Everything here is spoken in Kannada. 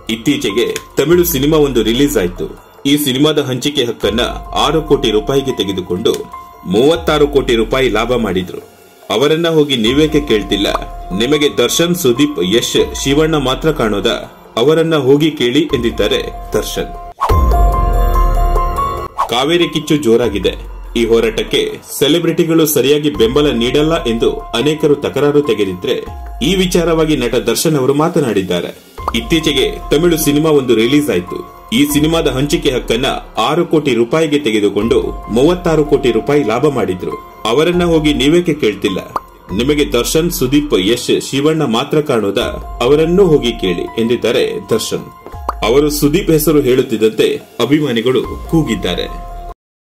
ಇತ್ತೀಚೆಗೆ ತಮಿಳು ಸಿನಿಮಾ ಒಂದು ರಿಲೀಸ್ ಆಯ್ತು ಈ ಸಿನಿಮಾದ ಹಂಚಿಕೆ ಹಕ್ಕನ್ನ ಆರು ಕೋಟಿ ರೂಪಾಯಿಗೆ ತೆಗೆದುಕೊಂಡು ಮೂವತ್ತಾರು ಕೋಟಿ ರೂಪಾಯಿ ಲಾಭ ಮಾಡಿದ್ರು ಅವರನ್ನ ಹೋಗಿ ನೀವೇಕೆ ಕೇಳ್ತಿಲ್ಲ ನಿಮಗೆ ದರ್ಶನ್ ಸುದೀಪ್ ಯಶ್ ಶಿವಣ್ಣ ಮಾತ್ರ ಕಾಣೋದ ಅವರನ್ನ ಹೋಗಿ ಕೇಳಿ ಎಂದಿದ್ದಾರೆ ದರ್ಶನ್ ಕಾವೇರಿ ಕಿಚ್ಚು ಜೋರಾಗಿದೆ ಈ ಹೋರಾಟಕ್ಕೆ ಸೆಲೆಬ್ರಿಟಿಗಳು ಸರಿಯಾಗಿ ಬೆಂಬಲ ನೀಡಲ್ಲ ಎಂದು ಅನೇಕರು ತಕರಾರು ತೆಗೆದಿದ್ರೆ ಈ ವಿಚಾರವಾಗಿ ನಟ ದರ್ಶನ್ ಅವರು ಮಾತನಾಡಿದ್ದಾರೆ ಇತ್ತೀಚೆಗೆ ತಮಿಳು ಸಿನಿಮಾ ಒಂದು ರಿಲೀಸ್ ಆಯ್ತು ಈ ಸಿನಿಮಾದ ಹಂಚಿಕೆ ಹಕ್ಕನ್ನ ಆರು ಕೋಟಿ ರೂಪಾಯಿಗೆ ತೆಗೆದುಕೊಂಡು ಮೂವತ್ತಾರು ಕೋಟಿ ರೂಪಾಯಿ ಲಾಭ ಮಾಡಿದ್ರು ಅವರನ್ನ ಹೋಗಿ ನೀವೇಕೆ ಕೇಳ್ತಿಲ್ಲ ನಿಮಗೆ ದರ್ಶನ್ ಸುದೀಪ್ ಯಶ್ ಶಿವಣ್ಣ ಮಾತ್ರ ಕಾಣೋದ ಅವರನ್ನೂ ಹೋಗಿ ಕೇಳಿ ಎಂದಿದ್ದಾರೆ ದರ್ಶನ್ ಅವರು ಸುದೀಪ್ ಹೆಸರು ಹೇಳುತ್ತಿದ್ದಂತೆ ಅಭಿಮಾನಿಗಳು ಕೂಗಿದ್ದಾರೆ